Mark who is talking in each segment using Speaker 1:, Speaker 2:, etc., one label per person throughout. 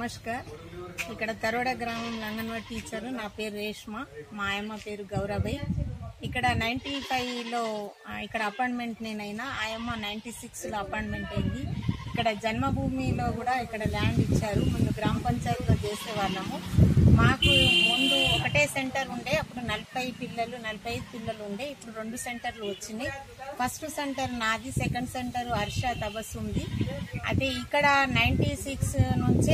Speaker 1: నమస్కార్ ఇక్కడ తరోడ గ్రామం అంగన్వాడీ టీచర్ నా పేరు రేష్మ మా ఆయమ్మ పేరు గౌరవయ్య ఇక్కడ నైంటీ ఫైవ్లో ఇక్కడ అపాయింట్మెంట్ నేనైనా ఆయమ్మ నైంటీ సిక్స్లో అపాయింట్మెంట్ అయింది ఇక్కడ జన్మభూమిలో కూడా ఇక్కడ ల్యాండ్ ఇచ్చారు ముందు గ్రామ పంచాయతీలో చేసేవాళ్ళము మాకు ముందు ఒకటే సెంటర్ ఉండే అప్పుడు నలభై పిల్లలు నలభై ఐదు పిల్లలు ఉండే ఇప్పుడు రెండు సెంటర్లు వచ్చినాయి ఫస్ట్ సెంటర్ నాది సెకండ్ సెంటర్ హర్ష తపస్సు ఉంది అయితే ఇక్కడ నైంటీ సిక్స్ నుంచే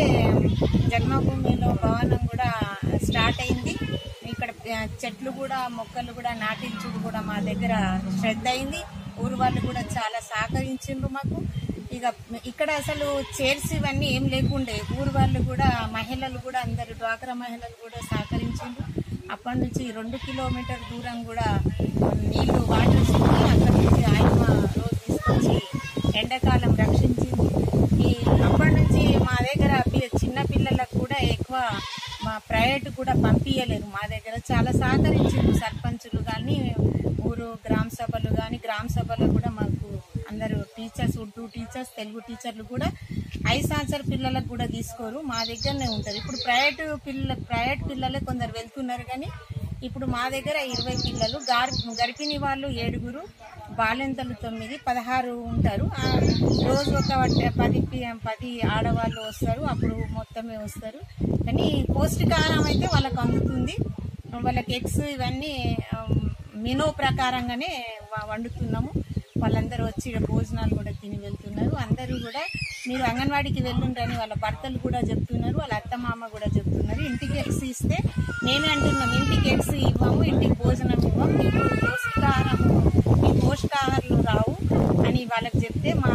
Speaker 1: జన్మభూమిలో భవనం కూడా స్టార్ట్ అయింది ఇక్కడ ఆ, చెట్లు కూడా మొక్కలు కూడా నాటించుడు కూడా మా దగ్గర శ్రద్ధ అయింది ఊరు వాళ్ళు కూడా చాలా సహకరించిండ్రు మాకు ఇక ఇక్కడ అసలు చైర్స్ ఇవన్నీ ఏం లేకుండే ఊరు వాళ్ళు కూడా మహిళలు కూడా అందరు డ్వాక్రా మహిళలు కూడా సహకరించిండ్రు అప్పటి నుంచి రెండు కిలోమీటర్ దూరం కూడా నీళ్లు వాటర్ ఇచ్చింది అక్కడి నుంచి ఆయమ్మ రోజు తీసుకొచ్చి ఎండాకాలం రక్షించింది ఈ అప్పటి నుంచి మా దగ్గర పి- చిన్న పిల్లలకు కూడా ఎక్కువ మా ప్రైవేట్ కూడా పంపించలేరు మా దగ్గర చాలా సహకరించారు సర్పంచులు కానీ ఊరు గ్రామ సభలు కానీ గ్రామ సభలో కూడా మాకు అందరూ టీచర్స్ ఉర్దూ టీచర్స్ తెలుగు టీచర్లు కూడా ఐదు సంవత్సరాల పిల్లలకు కూడా తీసుకోరు మా దగ్గరనే ఉంటారు ఇప్పుడు ప్రైవేట్ పిల్ల ప్రైవేట్ పిల్లలే కొందరు వెళ్తున్నారు కానీ ఇప్పుడు మా దగ్గర ఇరవై పిల్లలు గార్ గర్భిణీ వాళ్ళు ఏడుగురు బాలెంతలు తొమ్మిది పదహారు ఉంటారు ఆ రోజు ఒక వట్- పది పి- పది ఆడవాళ్ళు వస్తారు అప్పుడు మొత్తమే వస్తారు కానీ పౌష్టికాహారం అయితే వాళ్ళకి అందుతుంది వాళ్ళకి ఎగ్స్ ఇవన్నీ మెనూ ప్రకారంగానే వ- వండుతున్నాము వాళ్ళందరూ వచ్చి ఈడ భోజనాలు కూడా తిని వెళ్తున్నారు అందరూ కూడా మీరు అంగన్వాడికి వెళ్ళుండ్రని వాళ్ళ భర్తలు కూడా చెప్తున్నారు వాళ్ళ అత్తమామ కూడా చెప్తున్నారు ఇంటికి ఎగ్స్ ఇస్తే మేమే అంటున్నాం ఇంటికి ఎగ్స్ ఇవ్వము ఇంటికి భోజనం ఇవ్వం మీకు పౌష్టికాహారం మీ పోషకాహారాలు రావు అని వాళ్ళకి చెప్తే మా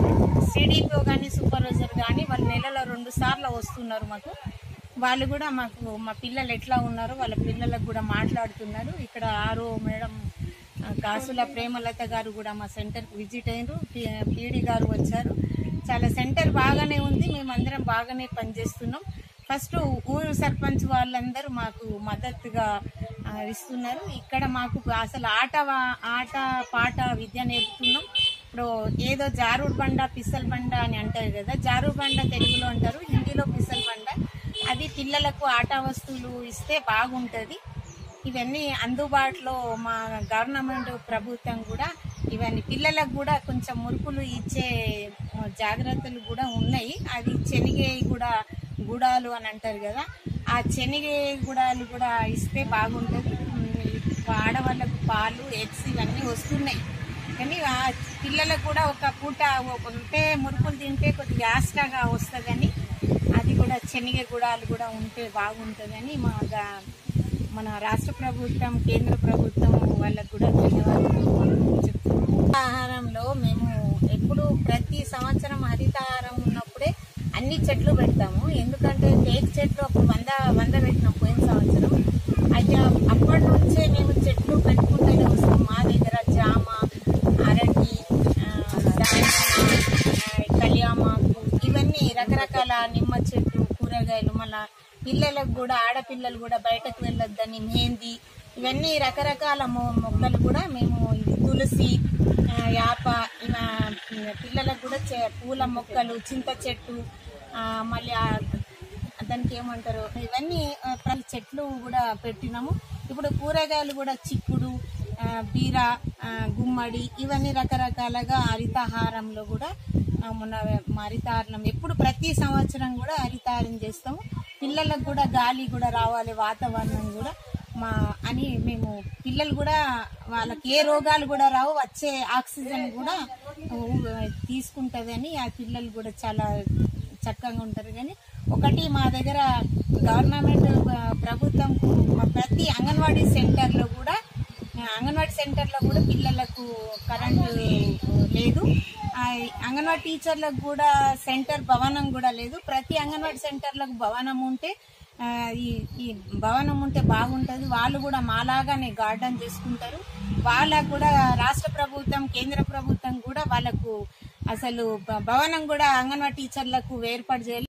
Speaker 1: సిడిపిఓ కానీ సూపర్వైజర్ కానీ వాళ్ళు నెలలో రెండు సార్లు వస్తున్నారు మాకు వాళ్ళు కూడా మాకు మా పిల్లలు ఎట్లా ఉన్నారో వాళ్ళ పిల్లలకు కూడా మాట్లాడుతున్నారు ఇక్కడ ఆరో మేడం ఆ, కాసుల ప్రేమలత గారు కూడా మా సెంటర్కి విజిట్ అయ్యారు పీడి గారు వచ్చారు చాలా సెంటర్ బాగానే ఉంది మేమందరం బాగానే పనిచేస్తున్నాం ఫస్ట్ ఊరు సర్పంచ్ వాళ్ళందరూ మాకు మద్దతుగా ఆ, ఇస్తున్నారు ఇక్కడ మాకు అసలు ఆట వా- ఆట పాట విద్య నేర్పుతున్నాం ఇప్పుడు ఏదో జారుడు బండ పిసల్ బండ అని అంటారు కదా జారుడు బండ తెలుగులో అంటారు హిందీలో పిసల్ బండ అది పిల్లలకు ఆట వస్తువులు ఇస్తే బాగుంటుంది ఇవన్నీ అందుబాటులో మా గవర్నమెంట్ ప్రభుత్వం కూడా ఇవన్నీ పిల్లలకు కూడా కొంచెం మురుకులు ఇచ్చే జాగ్రత్తలు కూడా ఉన్నాయి అది శనిగే కూడా గుడాలు అని అంటారు కదా ఆ శనిగే గుడాలు కూడా ఇస్తే బాగుంటుంది ఉమ్, ఆడవాళ్ళకు పాలు ఎగ్స్ ఇవన్నీ వస్తున్నాయి కానీ ఆ పిల్లలకు కూడా ఒక పూట ఉంటే మురుకులు తింటే కొద్దిగా యాస్టాగా వస్తుందని అది కూడా శనగ గుడాలు కూడా ఉంటే బాగుంటుందని మా గా- మన రాష్ట్ర ప్రభుత్వం కేంద్ర ప్రభుత్వం వాళ్ళకు కూడా ధన్యవాదాలు చెప్తున్నాం ఆహారంలో మేము ఎప్పుడు ప్రతి సంవత్సరం హరితహారం ఉన్నప్పుడే అన్ని చెట్లు పెడతాము ఎందుకంటే టేక్ చెట్లు అప్పుడు వంద వంద పెట్టినాం పోయిన సంవత్సరం అయితే అప్పటి నుంచే మేము చెట్లు పెట్టుకుంటూనే వస్తాం మా దగ్గర జామ అరటి ఆ, దానిమ్మ, ఆ, కళ్యామాకు ఇవన్నీ రకరకాల నిమ్మ చెట్లు కూరగాయలు మళ్ళా పిల్లలకు కూడా ఆడపిల్లలు కూడా బయటకు వెళ్ళొద్దని మెహందీ ఇవన్నీ రకరకాల మొ- మొక్కలు కూడా మేము ఇది తులసి ఆ, యాప ఇలా పిల్లలకు కూడా చే- పూల మొక్కలు చింత చెట్టు ఆ, మళ్ళీ ఆ దానికి ఏమంటారు ఇవన్నీ ఆ, ప్రతి చెట్లు కూడా పెట్టినాము ఇప్పుడు కూరగాయలు కూడా చిక్కుడు ఆ, బీర ఆ, గుమ్మడి ఇవన్నీ రకరకాలుగా హరితహారంలో కూడా ఆ, మన మా హరితహారం ఎప్పుడు ప్రతి సంవత్సరం కూడా హరితహారం చేస్తాము పిల్లలకు కూడా గాలి కూడా రావాలి వాతావరణం కూడా మా అని మేము పిల్లలు కూడా వాళ్ళకి ఏ రోగాలు కూడా రావు వచ్చే ఆక్సిజన్ కూడా తీసుకుంటుందని ఆ పిల్లలు కూడా చాలా చక్కగా ఉంటారు కానీ ఒకటి మా దగ్గర గవర్నమెంట్ ఆ, ప్రభుత్వం మా ప్రతి అంగన్వాడీ సెంటర్లో కూడా ఆ, అంగన్వాడీ సెంటర్లో కూడా పిల్లలకు కరెంటు లేదు ఆ, అంగన్వాడీ టీచర్లకు కూడా సెంటర్ భవనం కూడా లేదు ప్రతి అంగన్వాడీ సెంటర్లకు భవనం ఉంటే ఆ, ఈ ఈ భవనం ఉంటే బాగుంటుంది వాళ్ళు కూడా మాలాగానే గార్డెన్ చేసుకుంటారు వాళ్ళకు కూడా రాష్ట్ర ప్రభుత్వం కేంద్ర ప్రభుత్వం కూడా వాళ్ళకు అసలు భ- భవనం కూడా అంగన్వాడీ టీచర్లకు ఏర్పాటు చేయాలి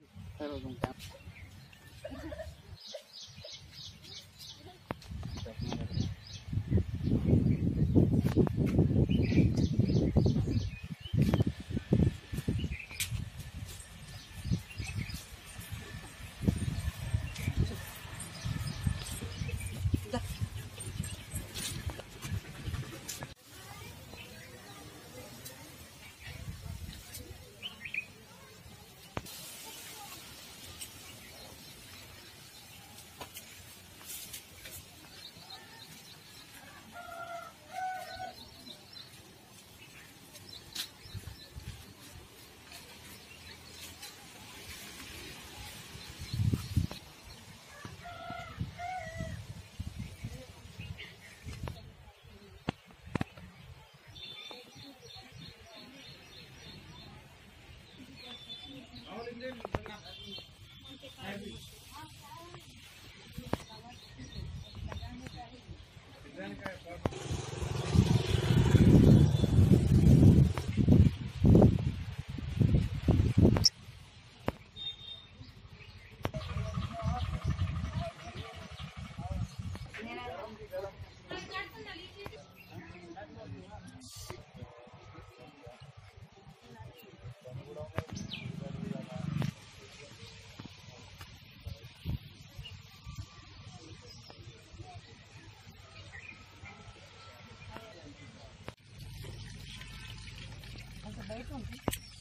Speaker 1: బయట ఉంది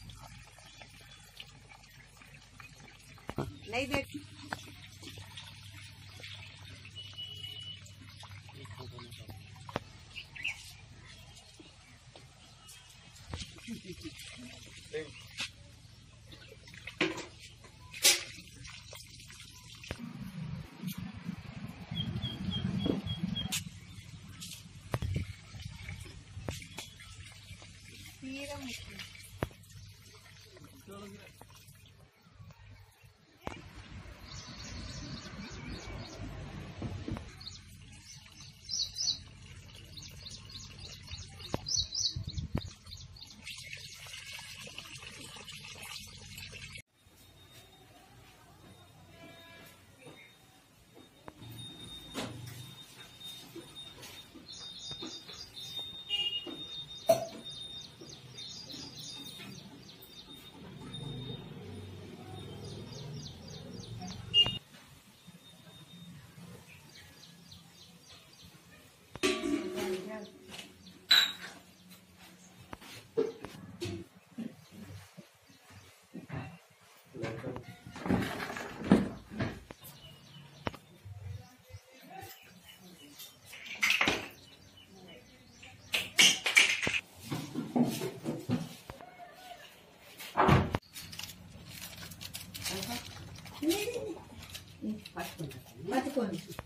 Speaker 1: నైవేద్యం తీరం ముఖ్యం.
Speaker 2: పట్టుకోండి